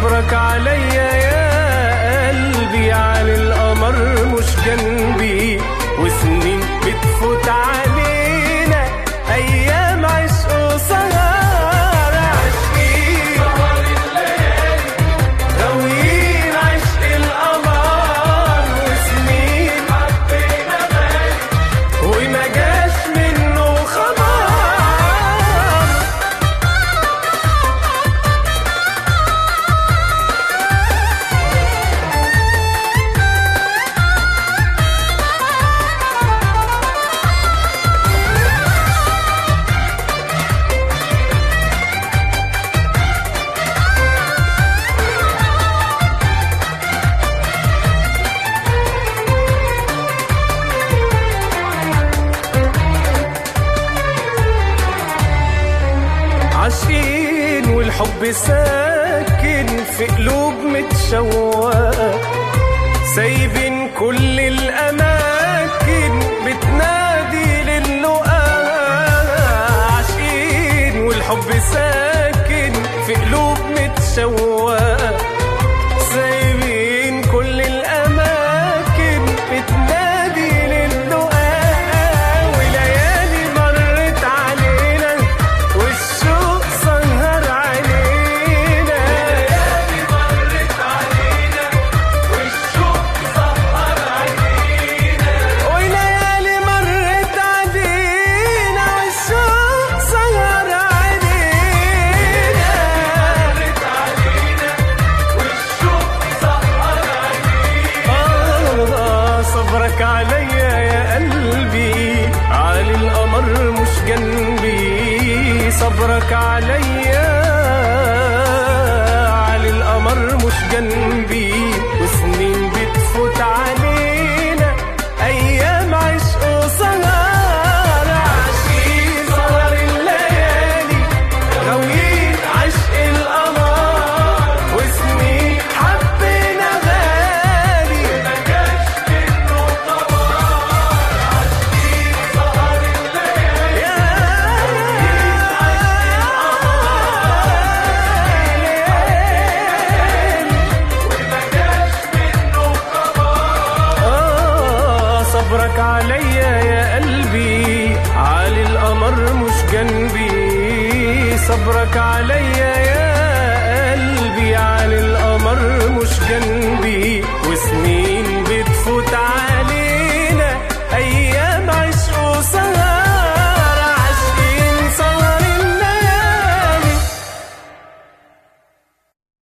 صبرك عليا يا قلبي على القمر مش جنبي وسنين بتفوت علينا ايام عشق وسهر عاشقين غاويين عشق القمر وسنين وما جاش منه خبر عاشقين والحب ساكن في قلوب متشوقة سايبين كل الأماكن بتنادي للقاء عاشقين والحب ساكن في قلوب متشوقة سايبين كل الأماكن بتنادي للقاء وليالي مرت علينا والشوق سهر علينا ليالي مرت علينا والشوق سهر علينا وليالي مرت علينا والشوق سهر علينا مرت علينا والشوق سهر علينا صبرك عليا يا قلبي علي القمر مش جنبي صبرك عليا علي القمر مش جنبي وسنين بتفوت علينا ايام عشق وسهر عاشقين سهر الليالي غاويين عشق القمر وسنين حبينا غالي ما جاش منه خبر عاشقين سهر الليالي وما جاش منه خبر آه صبرك عليا يا قلبي عالي القمر مش جنبي صبرك عليا يا